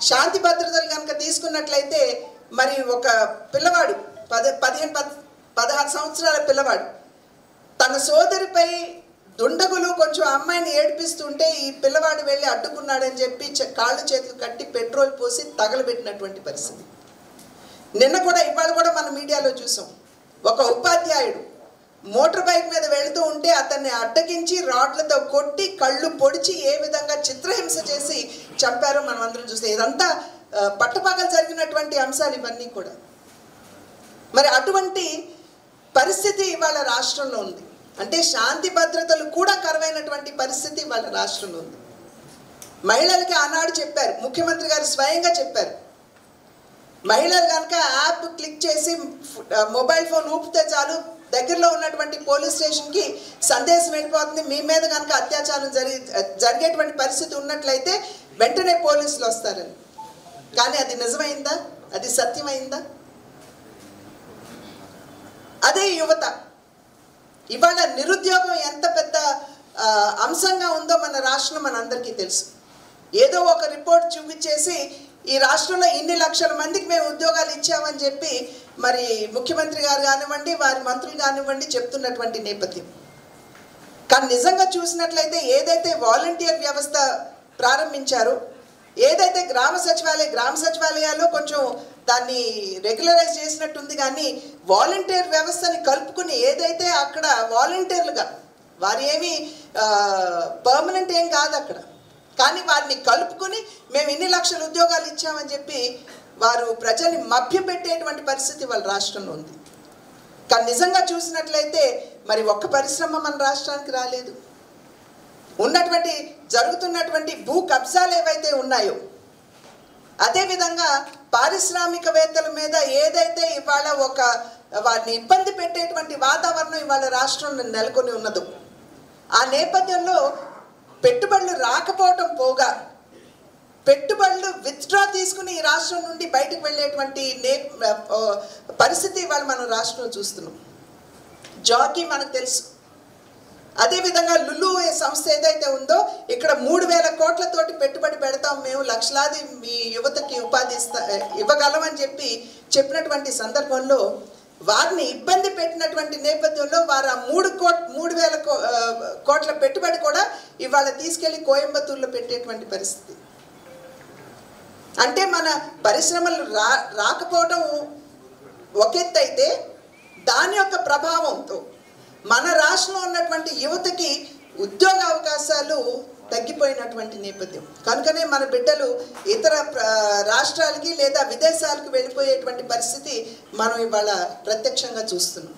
శాంతి భద్రతలు కనుక తీసుకున్నట్లయితే మరి ఒక పిల్లవాడు పద పదిహేను పద్ పదహారు సంవత్సరాల పిల్లవాడు తన సోదరిపై దుండగులు కొంచెం అమ్మాయిని ఏడిపిస్తుంటే ఈ పిల్లవాడు వెళ్ళి అడ్డుకున్నాడని చెప్పి చె- కాళ్ళు చేతులు కట్టి పెట్రోల్ పోసి తగలబెట్టినటువంటి పరిస్థితి నిన్న కూడా ఇవాళ కూడా మన మీడియాలో చూసాం ఒక ఉపాధ్యాయుడు మోటార్ బైక్ మీద వెళుతూ ఉంటే అతన్ని అడ్డగించి రాడ్లతో కొట్టి కళ్ళు పొడిచి ఏ విధంగా చిత్రహింస చేసి చంపారో మనం అందరం చూస్తే ఇదంతా ఆ, పట్టపగలు జరిగినటువంటి అంశాలు ఇవన్నీ కూడా మరి అటువంటి పరిస్థితి ఇవాళ రాష్ట్రంలో ఉంది అంటే శాంతి భద్రతలు కూడా కరువైనటువంటి పరిస్థితి ఇవాళ రాష్ట్రంలో ఉంది మహిళలకి ఆనాడు చెప్పారు ముఖ్యమంత్రి గారు స్వయంగా చెప్పారు మహిళలు కనుక యాప్ క్లిక్ చేసి ఆ, మొబైల్ ఫోన్ ఊపితే చాలు దగ్గరలో ఉన్నటువంటి పోలీస్ స్టేషన్కి సందేశం వెళ్ళిపోతుంది మీ మీద కనుక అత్యాచారం జరిగి జరిగేటువంటి పరిస్థితి ఉన్నట్లయితే వెంటనే పోలీసులు వస్తారని కానీ అది నిజమైందా అది సత్యమైందా అదే యువత ఇవాళ నిరుద్యోగం ఎంత పెద్ద ఆ, అంశంగా ఉందో మన రాష్ట్రం మనందరికీ తెలుసు ఏదో ఒక రిపోర్ట్ చూపించేసి ఈ రాష్ట్రంలో ఇన్ని లక్షల మందికి మేము ఉద్యోగాలు ఇచ్చామని చెప్పి మరి ముఖ్యమంత్రి గారు కానివ్వండి వారి మంత్రులు కానివ్వండి చెప్తున్నటువంటి నేపథ్యం కానీ నిజంగా చూసినట్లయితే ఏదైతే వాలంటీర్ వ్యవస్థ ప్రారంభించారో ఏదైతే గ్రామ సచివాలయ గ్రామ సచివాలయాల్లో కొంచెం దాన్ని రెగ్యులరైజ్ చేసినట్టుంది కానీ వాలంటీర్ వ్యవస్థని కలుపుకుని ఏదైతే అక్కడ వాలంటీర్లుగా వారు ఏమి పర్మనెంట్ ఏం కాదు అక్కడ కానీ వారిని కలుపుకుని మేము ఇన్ని లక్షల ఉద్యోగాలు ఇచ్చామని చెప్పి వారు ప్రజల్ని మభ్యపెట్టేటువంటి పరిస్థితి వాళ్ళ రాష్ట్రంలో ఉంది కానీ నిజంగా చూసినట్లయితే మరి ఒక్క పరిశ్రమ మన రాష్ట్రానికి రాలేదు ఉన్నటువంటి జరుగుతున్నటువంటి భూ కబ్జాలు ఏవైతే ఉన్నాయో అదేవిధంగా పారిశ్రామికవేత్తల మీద ఏదైతే ఇవాళ ఒక వారిని ఇబ్బంది పెట్టేటువంటి వాతావరణం ఇవాళ రాష్ట్రంలో నెలకొని ఉన్నదో ఆ నేపథ్యంలో పెట్టుబడులు రాకపోవటం పోగా పెట్టుబడులు విత్డ్రా తీసుకుని ఈ రాష్ట్రం నుండి బయటకు వెళ్ళేటువంటి నే ఆ, పరిస్థితి ఇవాళ మనం రాష్ట్రంలో చూస్తున్నాం జాకీ మనకు తెలుసు అదేవిధంగా లులు ఏ సంస్థ ఏదైతే ఉందో ఇక్కడ మూడు వేల కోట్లతోటి పెట్టుబడి పెడతాం మేము లక్షలాది మీ యువతకి ఉపాధి ఇస్తా ఇవ్వగలమని చెప్పి చెప్పినటువంటి సందర్భంలో వారిని ఇబ్బంది పెట్టినటువంటి నేపథ్యంలో వారు ఆ మూడు కోట్ మూడు వేల కో- ఆ, కోట్ల పెట్టుబడి కూడా ఇవాళ తీసుకెళ్లి కోయంబత్తూరులో పెట్టేటువంటి పరిస్థితి అంటే మన పరిశ్రమలు రా రాకపోవడం ఒక ఎత్తు అయితే దాని యొక్క ప్రభావంతో మన రాష్ట్రంలో ఉన్నటువంటి యువతకి ఉద్యోగ అవకాశాలు తగ్గిపోయినటువంటి నేపథ్యం కనుకనే మన బిడ్డలు ఇతర ప్ర- రాష్ట్రాలకి లేదా విదేశాలకు వెళ్ళిపోయేటువంటి పరిస్థితి మనం ఇవాళ ప్రత్యక్షంగా చూస్తున్నాం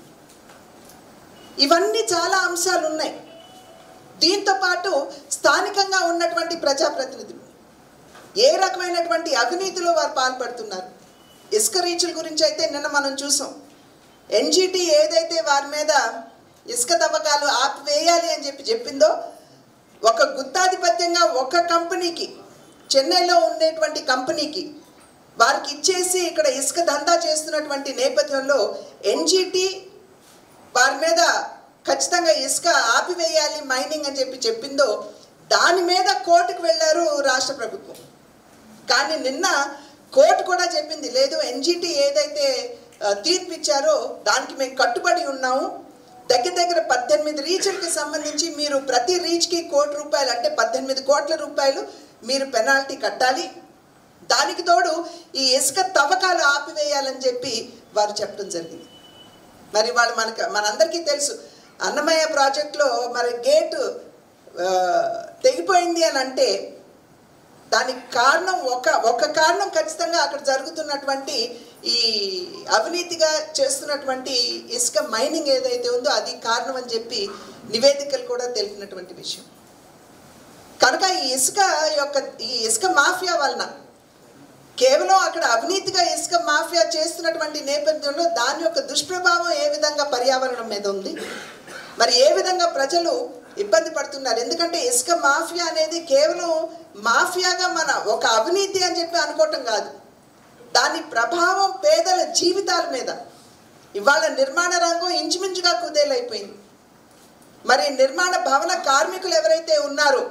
ఇవన్నీ చాలా అంశాలు ఉన్నాయి దీంతో పాటు స్థానికంగా ఉన్నటువంటి ప్రజాప్రతినిధులు ఏ రకమైనటువంటి అవినీతిలో వారు పాల్పడుతున్నారు ఇసుక రీచుల గురించి అయితే నిన్న మనం చూసాం ఎన్జిటి ఏదైతే వారి మీద ఇసుక తవ్వకాలు ఆపివేయాలి అని చెప్పి చెప్పిందో ఒక గుత్తాధిపత్యంగా ఒక కంపెనీకి చెన్నైలో ఉండేటువంటి కంపెనీకి వారికి ఇచ్చేసి ఇక్కడ ఇసుక దందా చేస్తున్నటువంటి నేపథ్యంలో ఎన్జిటి వారి మీద ఖచ్చితంగా ఇసుక ఆపివేయాలి మైనింగ్ అని చెప్పి చెప్పిందో దాని మీద కోర్టుకు వెళ్ళారు రాష్ట్ర ప్రభుత్వం కానీ నిన్న కోర్టు కూడా చెప్పింది లేదు ఎన్జిటి ఏదైతే ఆ, తీర్పు ఇచ్చారో దానికి మేము కట్టుబడి ఉన్నాము దగ్గర దగ్గర పద్దెనిమిది రీచ్లకి సంబంధించి మీరు ప్రతి రీచ్కి కోటి రూపాయలు అంటే పద్దెనిమిది కోట్ల రూపాయలు మీరు పెనాల్టీ కట్టాలి దానికి తోడు ఈ ఇసుక తవ్వకాలు ఆపివేయాలని చెప్పి వారు చెప్పడం జరిగింది మరి వాళ్ళు మనకు మనందరికీ తెలుసు అన్నమయ్య ప్రాజెక్టులో మరి గేటు ఆ, తెగిపోయింది అని అంటే దానికి కారణం ఒక ఒక కారణం ఖచ్చితంగా అక్కడ జరుగుతున్నటువంటి ఈ అవినీతిగా చేస్తున్నటువంటి ఇసుక మైనింగ్ ఏదైతే ఉందో అది కారణం అని చెప్పి నివేదికలు కూడా తెలిపినటువంటి విషయం కనుక ఈ ఇసుక యొక్క ఈ ఇసుక మాఫియా వలన కేవలం అక్కడ అవినీతిగా ఇసుక మాఫియా చేస్తున్నటువంటి నేపథ్యంలో దాని యొక్క దుష్ప్రభావం ఏ విధంగా పర్యావరణం మీద ఉంది మరి ఏ విధంగా ప్రజలు ఇబ్బంది పడుతున్నారు ఎందుకంటే ఇసుక మాఫియా అనేది కేవలం మాఫియాగా మన ఒక అవినీతి అని చెప్పి అనుకోవటం కాదు దాని ప్రభావం పేదల జీవితాల మీద ఇవాళ నిర్మాణ రంగం ఇంచుమించుగా కుదేలైపోయింది మరి నిర్మాణ భవన కార్మికులు ఎవరైతే ఉన్నారో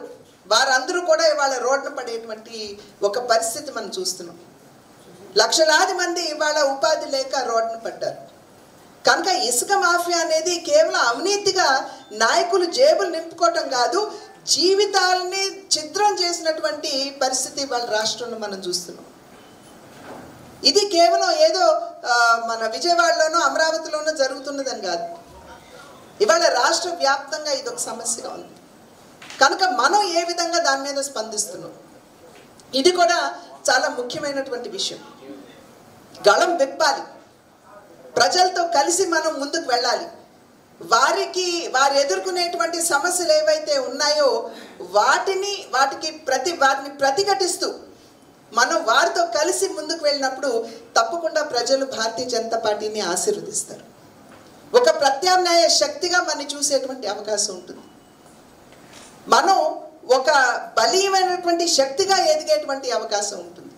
వారందరూ కూడా ఇవాళ రోడ్డున పడేటువంటి ఒక పరిస్థితి మనం చూస్తున్నాం లక్షలాది మంది ఇవాళ ఉపాధి లేక రోడ్డున పడ్డారు కనుక ఇసుక మాఫియా అనేది కేవలం అవినీతిగా నాయకులు జేబులు నింపుకోవటం కాదు జీవితాలని చిత్రం చేసినటువంటి పరిస్థితి వాళ్ళ రాష్ట్రంలో మనం చూస్తున్నాం ఇది కేవలం ఏదో ఆ, మన విజయవాడలోనో అమరావతిలోనో జరుగుతున్నదని కాదు ఇవాళ రాష్ట్ర వ్యాప్తంగా ఇది ఒక సమస్యగా ఉంది కనుక మనం ఏ విధంగా దాని మీద స్పందిస్తున్నాం ఇది కూడా చాలా ముఖ్యమైనటువంటి విషయం గళం విప్పాలి ప్రజలతో కలిసి మనం ముందుకు వెళ్ళాలి వారికి వారు ఎదుర్కొనేటువంటి సమస్యలు ఏవైతే ఉన్నాయో వాటిని వాటికి ప్రతి వాటిని ప్రతిఘటిస్తూ మనం వారితో కలిసి ముందుకు వెళ్ళినప్పుడు తప్పకుండా ప్రజలు భారతీయ జనతా పార్టీని ఆశీర్వదిస్తారు ఒక ప్రత్యామ్నాయ శక్తిగా మనం చూసేటువంటి అవకాశం ఉంటుంది మనం ఒక బలీయమైనటువంటి శక్తిగా ఎదిగేటువంటి అవకాశం ఉంటుంది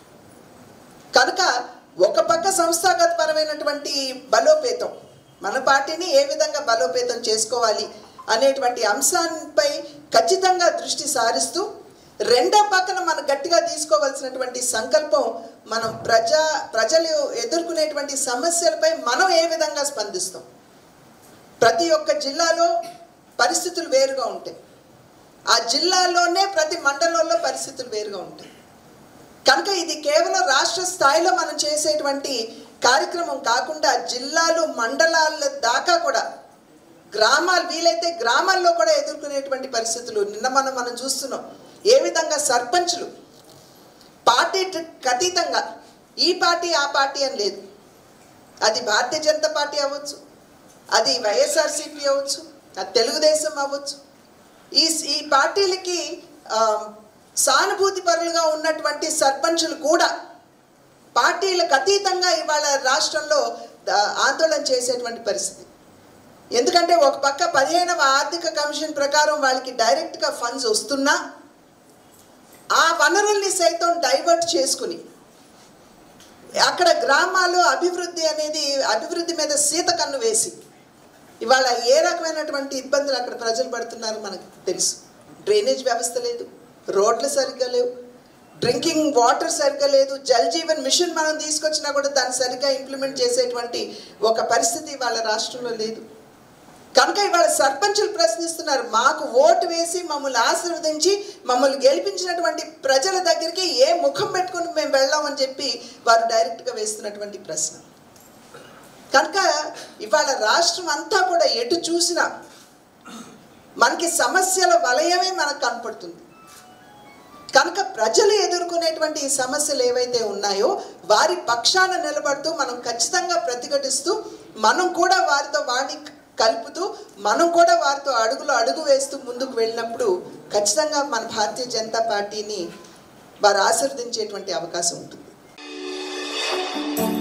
కనుక ఒక పక్క సంస్థాగతపరమైనటువంటి బలోపేతం మన పార్టీని ఏ విధంగా బలోపేతం చేసుకోవాలి అనేటువంటి అంశాన్పై ఖచ్చితంగా దృష్టి సారిస్తూ రెండో పక్కన మనం గట్టిగా తీసుకోవాల్సినటువంటి సంకల్పం మనం ప్రజా ప్రజలు ఎదుర్కొనేటువంటి సమస్యలపై మనం ఏ విధంగా స్పందిస్తాం ప్రతి ఒక్క జిల్లాలో పరిస్థితులు వేరుగా ఉంటాయి ఆ జిల్లాలోనే ప్రతి మండలంలో పరిస్థితులు వేరుగా ఉంటాయి కనుక ఇది కేవలం రాష్ట్ర స్థాయిలో మనం చేసేటువంటి కార్యక్రమం కాకుండా జిల్లాలు మండలాల దాకా కూడా గ్రామాలు వీలైతే గ్రామాల్లో కూడా ఎదుర్కొనేటువంటి పరిస్థితులు నిన్న మనం మనం చూస్తున్నాం ఏ విధంగా సర్పంచ్లు పార్టీ అతీతంగా ఈ పార్టీ ఆ పార్టీ అని లేదు అది భారతీయ జనతా పార్టీ అవ్వచ్చు అది వైఎస్ఆర్సీపీ అవ్వచ్చు అది తెలుగుదేశం అవ్వచ్చు ఈ ఈ పార్టీలకి ఆ, సానుభూతి పరులుగా ఉన్నటువంటి సర్పంచులు కూడా పార్టీలకు అతీతంగా ఇవాళ రాష్ట్రంలో ఆ, ఆందోళన చేసేటువంటి పరిస్థితి ఎందుకంటే ఒక పక్క పదిహేనవ ఆర్థిక కమిషన్ ప్రకారం వాళ్ళకి డైరెక్ట్గా ఫండ్స్ వస్తున్నా ఆ వనరుల్ని సైతం డైవర్ట్ చేసుకుని అక్కడ గ్రామాల్లో అభివృద్ధి అనేది అభివృద్ధి మీద సీత కన్ను వేసి ఇవాళ ఏ రకమైనటువంటి ఇబ్బందులు అక్కడ ప్రజలు పడుతున్నారో మనకు తెలుసు డ్రైనేజ్ వ్యవస్థ లేదు రోడ్లు సరిగ్గా లేవు డ్రింకింగ్ వాటర్ సరిగ్గా లేదు జల్ జీవన్ మిషన్ మనం తీసుకొచ్చినా కూడా దాన్ని సరిగ్గా ఇంప్లిమెంట్ చేసేటువంటి ఒక పరిస్థితి వాళ్ళ రాష్ట్రంలో లేదు కనుక ఇవాళ సర్పంచులు ప్రశ్నిస్తున్నారు మాకు ఓటు వేసి మమ్మల్ని ఆశీర్వదించి మమ్మల్ని గెలిపించినటువంటి ప్రజల దగ్గరికి ఏ ముఖం పెట్టుకుని మేము వెళ్ళామని చెప్పి వారు డైరెక్ట్గా వేస్తున్నటువంటి ప్రశ్న కనుక ఇవాళ రాష్ట్రం అంతా కూడా ఎటు చూసినా మనకి సమస్యల వలయమే మనకు కనపడుతుంది కనుక ప్రజలు ఎదుర్కొనేటువంటి ఈ సమస్యలు ఏవైతే ఉన్నాయో వారి పక్షాన నిలబడుతూ మనం ఖచ్చితంగా ప్రతిఘటిస్తూ మనం కూడా వారితో వాడిని కలుపుతూ మనం కూడా వారితో అడుగులు అడుగు వేస్తూ ముందుకు వెళ్ళినప్పుడు ఖచ్చితంగా మన భారతీయ జనతా పార్టీని వారు ఆశీర్వదించేటువంటి అవకాశం ఉంటుంది